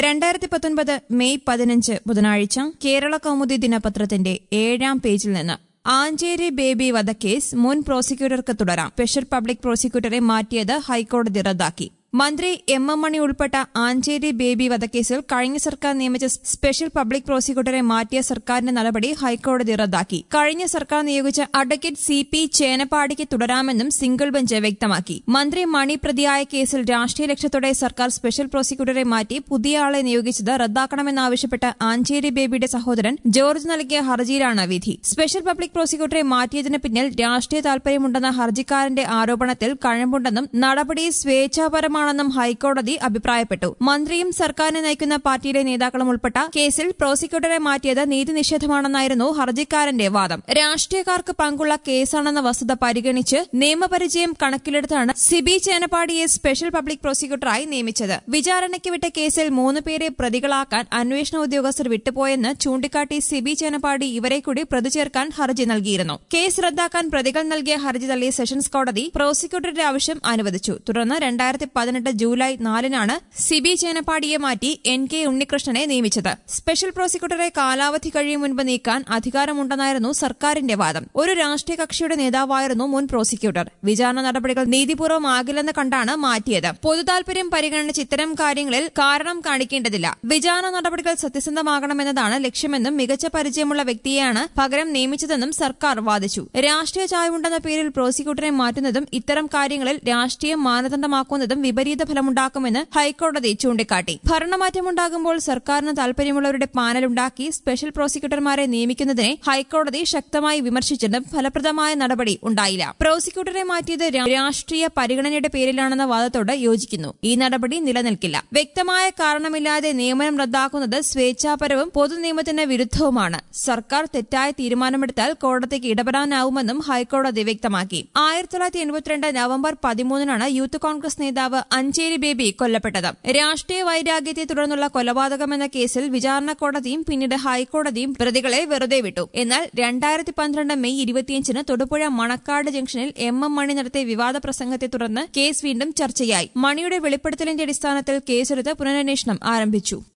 രണ്ടായിരത്തി പത്തൊൻപത് മെയ് പതിനഞ്ച് ബുധനാഴ്ച കേരള കൗമുദി ദിനപത്രത്തിന്റെ ഏഴാം പേജിൽ നിന്ന് ആഞ്ചേരി ബേബി വധക്കേസ് മുൻ പ്രോസിക്യൂട്ടർക്ക് തുടരാം സ്പെഷ്യൽ പബ്ലിക് പ്രോസിക്യൂട്ടറെ മാറ്റിയത് ഹൈക്കോടതി റദ്ദാക്കി മന്ത്രി എം എം മണി ഉൾപ്പെട്ട ആഞ്ചേരി ബേബി വധക്കേസിൽ കഴിഞ്ഞ സർക്കാർ നിയമിച്ച സ്പെഷ്യൽ പബ്ലിക് പ്രോസിക്യൂട്ടറെ മാറ്റിയ സർക്കാരിന്റെ നടപടി ഹൈക്കോടതി റദ്ദാക്കി കഴിഞ്ഞ സർക്കാർ നിയോഗിച്ച അഡ്വക്കേറ്റ് സി പി ചേനപ്പാടിക്ക് തുടരാമെന്നും സിംഗിൾ ബെഞ്ച് വ്യക്തമാക്കി മന്ത്രി മണി പ്രതിയായ കേസിൽ രാഷ്ട്രീയ ലക്ഷ്യത്തോടെ സർക്കാർ സ്പെഷ്യൽ പ്രോസിക്യൂട്ടറെ മാറ്റി പുതിയ ആളെ നിയോഗിച്ചത് റദ്ദാക്കണമെന്നാവശ്യപ്പെട്ട് ആഞ്ചേരി ബേബിയുടെ സഹോദരൻ ജോർജ് നൽകിയ ഹർജിയിലാണ് വിധി സ്പെഷ്യൽ പബ്ലിക് പ്രോസിക്യൂട്ടറെ മാറ്റിയതിന് പിന്നിൽ രാഷ്ട്രീയ താൽപര്യമുണ്ടെന്ന ഹർജിക്കാരന്റെ ആരോപണത്തിൽ കഴമ്പുണ്ടെന്നും നടപടി സ്വേച്ഛാപരമാണെന്നും ഹൈക്കോടതി അഭിപ്രായപ്പെട്ടു മന്ത്രിയും സർക്കാരിനെ നയിക്കുന്ന പാർട്ടിയിലെ നേതാക്കളും ഉൾപ്പെട്ട കേസിൽ പ്രോസിക്യൂട്ടറെ മാറ്റിയത് നീതി നിഷേധമാണെന്നായിരുന്നു ഹർജിക്കാരന്റെ വാദം രാഷ്ട്രീയക്കാർക്ക് പങ്കുള്ള കേസാണെന്ന വസ്തുത പരിഗണിച്ച് നിയമപരിചയം കണക്കിലെടുത്താണ് സിബി ചേനപ്പാടിയെ സ്പെഷ്യൽ പബ്ലിക് പ്രോസിക്യൂട്ടറായി നിയമിച്ചത് വിചാരണയ്ക്ക് വിട്ട കേസിൽ മൂന്ന് പേരെ പ്രതികളാക്കാൻ അന്വേഷണ ഉദ്യോഗസ്ഥർ വിട്ടുപോയെന്ന് ചൂണ്ടിക്കാട്ടി സിബി ചേനപ്പാടി ഇവരെ കൂടി പ്രതി ചേർക്കാൻ ഹർജി നൽകിയിരുന്നു കേസ് റദ്ദാക്കാൻ പ്രതികൾ നൽകിയ ഹർജി തള്ളിയ സെഷൻസ് കോടതി പ്രോസിക്യൂട്ടറുടെ ആവശ്യം അനുവദിച്ചു തുടർന്ന് രണ്ടായിരത്തി പതിനെട്ട് ജൂലൈ നാലിനാണ് സിബി ചേനപ്പാടിയെ മാറ്റി എൻ കെ ഉണ്ണികൃഷ്ണനെ നിയമിച്ചത് സ്പെഷ്യൽ പ്രോസിക്യൂട്ടറെ കാലാവധി കഴിയും മുൻപ് നീക്കാൻ അധികാരമുണ്ടെന്നായിരുന്നു സർക്കാരിന്റെ വാദം ഒരു രാഷ്ട്രീയ കക്ഷിയുടെ നേതാവായിരുന്നു മുൻ പ്രോസിക്യൂട്ടർ വിചാരണ നടപടികൾ നീതിപൂർവ്വമാകില്ലെന്ന് കണ്ടാണ് മാറ്റിയത് പൊതുതാൽപര്യം പരിഗണിച്ച് ഇത്തരം കാര്യങ്ങളിൽ കാരണം കാണിക്കേണ്ടതില്ല വിചാരണ നടപടികൾ സത്യസന്ധമാകണമെന്നതാണ് ലക്ഷ്യമെന്നും മികച്ച പരിചയമുള്ള വ്യക്തിയെയാണ് പകരം നിയമിച്ചതെന്നും സർക്കാർ വാദിച്ചു രാഷ്ട്രീയ ചായ്വുണ്ടെന്ന പേരിൽ പ്രോസിക്യൂട്ടറെ മാറ്റുന്നതും ഇത്തരം കാര്യങ്ങളിൽ രാഷ്ട്രീയം മാനദണ്ഡമാക്കുന്നതും വിപരീത ഫലമുണ്ടാക്കുമെന്ന് ഹൈക്കോടതി ചൂണ്ടിക്കാട്ടി ഭരണമാറ്റമുണ്ടാകുമ്പോൾ സർക്കാരിന് താൽപര്യമുള്ളവരുടെ പാനലുണ്ടാക്കി സ്പെഷ്യൽ പ്രോസിക്യൂട്ടർമാരെ നിയമിക്കുന്നതിനെ ഹൈക്കോടതി ശക്തമായി വിമർശിച്ചിട്ടും ഫലപ്രദമായ നടപടി ഉണ്ടായില്ല പ്രോസിക്യൂട്ടറെ മാറ്റിയത് രാ- രാഷ്ട്രീയ പരിഗണനയുടെ പേരിലാണെന്ന വാദത്തോട് യോജിക്കുന്നു ഈ നടപടി നിലനിൽക്കില്ല വ്യക്തമായ കാരണമില്ലാതെ നിയമനം റദ്ദാക്കുന്നത് സ്വേച്ഛാപരവും പൊതുനിയമത്തിന് വിരുദ്ധവുമാണ് സർക്കാർ തെറ്റായ തീരുമാനമെടുത്താൽ കോടതിക്ക് ഇടപെടാനാവുമെന്നും ഹൈക്കോടതി വ്യക്തമാക്കി ആയിരത്തി തൊള്ളായിരത്തി എൺപത്തിരണ്ട് നവംബർ പതിമൂന്നിനാണ് യൂത്ത് കോൺഗ്രസ് നേതാവ് അഞ്ചേരി ബേബി കൊല്ലപ്പെട്ടത് രാഷ്ട്രീയ വൈരാഗ്യത്തെ തുടർന്നുള്ള കൊലപാതകമെന്ന കേസിൽ വിചാരണ കോടതിയും പിന്നീട് ഹൈക്കോടതിയും പ്രതികളെ വെറുതെ വിട്ടു എന്നാൽ രണ്ടായിരത്തി പന്ത്രണ്ട് മെയ് ഇരുപത്തിയഞ്ചിന് തൊടുപുഴ മണക്കാട് ജംഗ്ഷനിൽ എം എം മണി നടത്തിയ വിവാദ പ്രസംഗത്തെ തുടർന്ന് കേസ് വീണ്ടും ചർച്ചയായി മണിയുടെ വെളിപ്പെടുത്തലിന്റെ അടിസ്ഥാനത്തിൽ കേസെടുത്ത് പുനരന്വേഷണം ആരംഭിച്ചു